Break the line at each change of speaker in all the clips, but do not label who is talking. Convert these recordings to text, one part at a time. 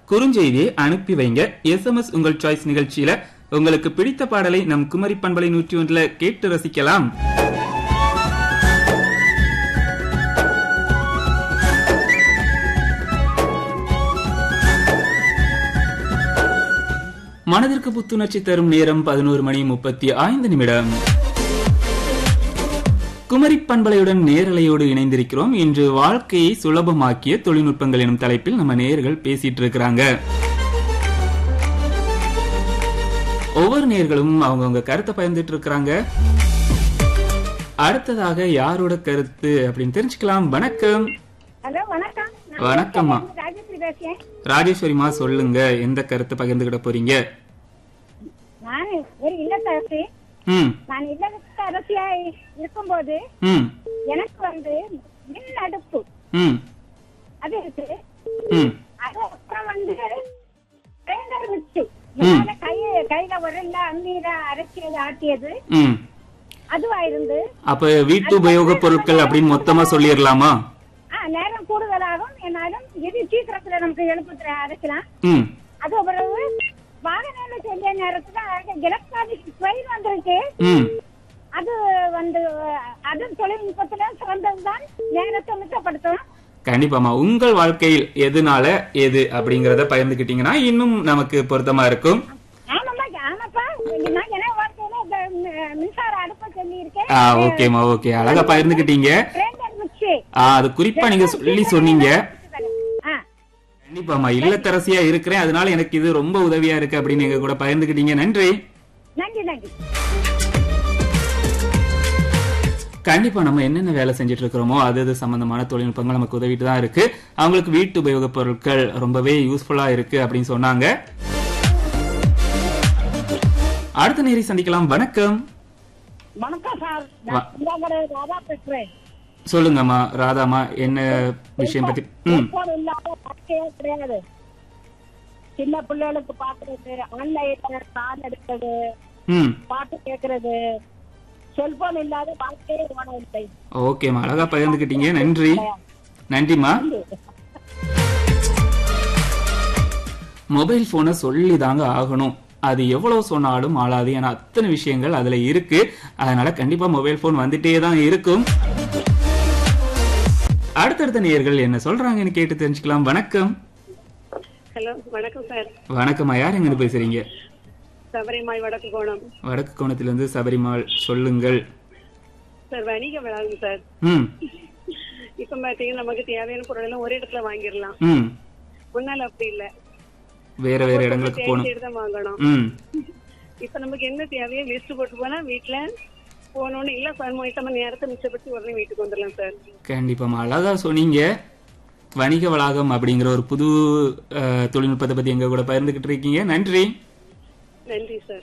குறுஞ்செய்தியை அனுப்பி வைங்க எஸ்எம்எஸ் உங்கள் சாய்ஸ் நிகழ்ச்சியில உங்களுக்கு பிடித்த பாடலை நம் குமரி பண்பலை நூற்றி ஒன்றுல கேட்டு ரசிக்கலாம் மனதிற்கு புத்துணர்ச்சி தரும் நேரம் பதினோரு மணி முப்பத்தி ஐந்து நிமிடம் குமரி பண்பலையுடன் நேரலையோடு இணைந்திருக்கிறோம் இன்று வாழ்க்கையை சுலபமாக்கிய தொழில்நுட்பங்கள் எனும் தலைப்பில் நம்ம நேர்கள் பேசிட்டு இருக்கிறாங்க ஒவ்வொரு நேர்களும் அவங்கவுங்க கருத்தை பகிர்ந்துட்டு இருக்கிறாங்க அடுத்ததாக யாரோட கருத்து அப்படின்னு தெரிஞ்சுக்கலாம் வணக்கம்
ஹலோ வணக்கம் நான்
வணக்கம்மா.
ராஜேஸ்வரி பேசுறேன்
ராஜேஸ்வரிமா சொல்லுங்க எந்த கருத்தை பகிர்ந்துகிட போறீங்க
நான் ஒரு இல்லத்தரசி
ம்
நான் இல்லத்தரசியா இருக்கும்போது
ம்
எனக்கு வந்து மின் அடுப்பு
ம்
அது இருக்கு
ம்
அது அப்புறம் வந்து கிரைண்டர் மிக்சி என்னால கைய கையில உரல்ல அம்மீர அரைச்சியது ஆட்டியது
ம்
அதுவா இருந்து
அப்ப வீட்டு உபயோக பொருட்கள் அப்படின்னு மொத்தமா சொல்லிடலாமா
ஆ நேரம் கூடுதலாகும் என்னாலும் எது சீக்கிரத்துல நமக்கு எழுப்பத்துல அரைக்கலாம்
ம்
அது பிறகு வாகனம் சொல்லிய நேரத்துல எலக்ட்ரானிக் ஸ்வைல் வந்திருக்கு
ம்
அது வந்து அது தொழில்நுட்பத்துல சிறந்ததுதான் நேரத்தை மிச்சப்படுத்தும்
கண்டிப்பாமா உங்கள் வாழ்க்கையில் எதுனால எது அப்படிங்கறத பகிர்ந்துக்கிட்டீங்கன்னா இன்னும் நமக்கு பொருத்தமா இருக்கும்
ஆமாம்மா ஆமாப்பா நான் என்ன வாழ்க்கையில இந்த மி- மின்சார அடுப்பை சொல்லி இருக்கேன்
ஆ ஓகேமா ஓகே அழகா பகிர்ந்துக்கிட்டீங்க
கிரைண்டர் மிக்சி
ஆ அது குறிப்பா நீங்க சொல்லி சொன்னீங்க
ஆ
கண்டிப்பாமா இல்லத்தரசியா இருக்கிறேன் அதனால எனக்கு இது ரொம்ப உதவியா இருக்கு அப்படின்னு எங்க கூட பகிர்ந்துக்கிட்டீங்க நன்றி
நன்றி நன்றி
கண்டிப்பா நம்ம என்னென்ன வேலை செஞ்சுட்டு இருக்கிறோமோ அது அது சம்பந்தமான தொழில்நுட்பங்கள் நமக்கு உதவிட்டு தான் இருக்கு அவங்களுக்கு வீட்டு உபயோக பொருட்கள் ரொம்பவே யூஸ்ஃபுல்லா இருக்கு அப்படின்னு சொன்னாங்க அடுத்த நேரி சந்திக்கலாம் வணக்கம்
வணக்கம் சார்
வ-
நான் ராதா பேசுறேன்
சொல்லுங்கம்மா ராதாமா என்ன விஷயம் பத்தி ம்
செல்போன் இல்லாத வாழ்க்கையே கிடையாது சின்ன பிள்ளைகளுக்கு பாக்குறது ஆன்லைன்ல கால் எடுக்கிறது
ம்
பாட்டு கேட்கறது செல்போன் இல்லாத வாழ்க்கையே ஓடவில்லை
ஓகேம்மா அழகா பகிர்ந்துக்கிட்டீங்க நன்றி நன்றிம்மா மொபைல் போனை சொல்லி தாங்க ஆகணும் அது எவ்வளவு சொன்னாலும் ஆளாது ஏன்னா அத்தனை விஷயங்கள் அதுல இருக்கு அதனால கண்டிப்பா மொபைல் போன் வந்துட்டே தான் இருக்கும் அடுத்தடுத்த நேயர்கள் என்ன சொல்றாங்கன்னு கேட்டு தெரிஞ்சுக்கலாம் வணக்கம்
ஹலோ வணக்கம் சார்
வணக்கம்மா யார் எங்க இருந்து பேசுறீங்க
சபரிமாய் வடக்கு கோணம்
வடக்கு கோணத்திலிருந்து சபரிமாள் சொல்லுங்கள்
சார் வணிக வளாகம் சார்
ம்
இப்ப பாத்தீங்கன்னா நமக்கு தேவையான பொருள் எல்லாம் ஒரே இடத்துல வாங்கிடலாம்
ம்
முன்னால அப்படி இல்ல
வேற வேற இடங்களுக்கு போகணும்
தேடி தான் வாங்கணும்
ம்
இப்ப நமக்கு என்ன தேவையோ லிஸ்ட் போட்டு போனா வீட்டுல போனோன்னு இல்ல பதினோரு மணி நேரத்தை மிச்சப்படுத்தி உடனே வீட்டுக்கு வந்துடலாம் சார்
கண்டிப்பாமா அழகா சொன்னீங்க வணிக வளாகம் அப்படிங்கிற ஒரு புது அஹ், தொழில்நுட்பத்தை பத்தி எங்க கூட பகிர்ந்துகிட்டு இருக்கீங்க நன்றி
நன்றி சார்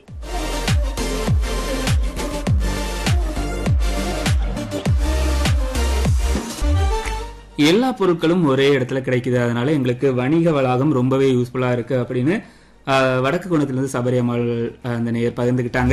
எல்லா பொருட்களும் ஒரே இடத்துல கிடைக்குது அதனால எங்களுக்கு வணிக வளாகம் ரொம்பவே யூஸ்ஃபுல்லா இருக்கு அப்படின்னு அஹ், வடக்கு குணத்திலிருந்து சபரியம்மாள் அஹ், அந்த நேர் பகிர்ந்துக்கிட்டாங்க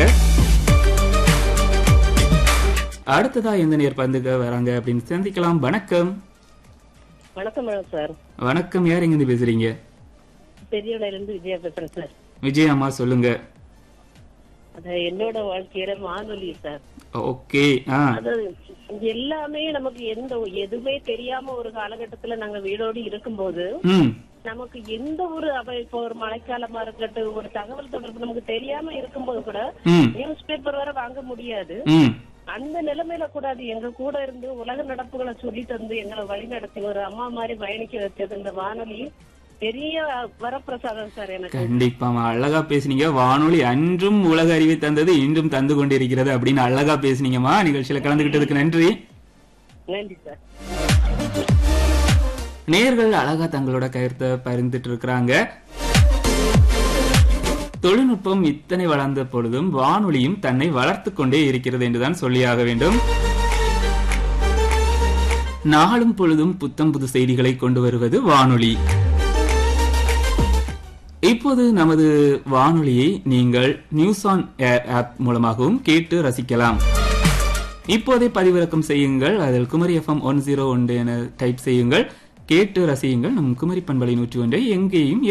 அடுத்ததா எந்த நேர் பகிர்ந்துக்க வராங்க அப்படின்னு சந்திக்கலாம் வணக்கம்
வணக்கம் மேடம் சார்
வணக்கம் யார் எங்க இருந்து பேசுறீங்க
பெரியவளையில இருந்து விஜயா பேசுறேன் சார்
விஜய் அம்மா சொல்லுங்க
அது என்னோட வாழ்க்கையில வானொலி சார்
ஓகே ஆ
அது எல்லாமே நமக்கு எந்த எதுவுமே தெரியாம ஒரு காலகட்டத்துல நாங்க வீடோடு இருக்கும்போது
ம்
நமக்கு எந்த ஒரு அவ இப்போ ஒரு மழைக்காலமா இருக்கட்டும் ஒரு தகவல் தொடர்பு நமக்கு தெரியாம இருக்கும்போது கூட
ம்
நியூஸ் பேப்பர் வர வாங்க முடியாது
ம்
அந்த நிலைமையில கூட அது எங்க கூட இருந்து உலக நடப்புகளை சொல்லி தந்து எங்களை வழி நடத்தி ஒரு அம்மா மாதிரி பயணிக்க வச்சது இந்த வானொலி பெரிய வரப்பிரசாதம் சார் எனக்கு
கண்டிப்பாமா அழகா பேசுனீங்க வானொலி அன்றும் உலக அறிவை தந்தது இன்றும் தந்து கொண்டிருக்கிறது அப்படின்னு அழகா பேசுனீங்கம்மா நிகழ்ச்சியில கலந்துகிட்டதுக்கு நன்றி
நன்றி சார்
நேர்கள் அழகா தங்களோட கருத்தை பகிர்ந்துட்டு இருக்கிறாங்க தொழில்நுட்பம் இத்தனை வளர்ந்த பொழுதும் வானொலியும் தன்னை வளர்த்து கொண்டே இருக்கிறது என்றுதான் சொல்லியாக வேண்டும் நாளும் பொழுதும் புத்தம் புது செய்திகளை கொண்டு வருவது வானொலி இப்போது நமது வானொலியை நீங்கள் நியூஸ் ஆன் ஏர் ஆப் மூலமாகவும் கேட்டு ரசிக்கலாம் இப்போதே பதிவிறக்கம் செய்யுங்கள் அதில் குமரி எஃப்எம் ஒன் ஜீரோ ஒன்று என டைப் செய்யுங்கள் கேட்டு ரசியுங்கள் நம் குமரி பண்பலை நூற்றி ஒன்றை எங்கேயும்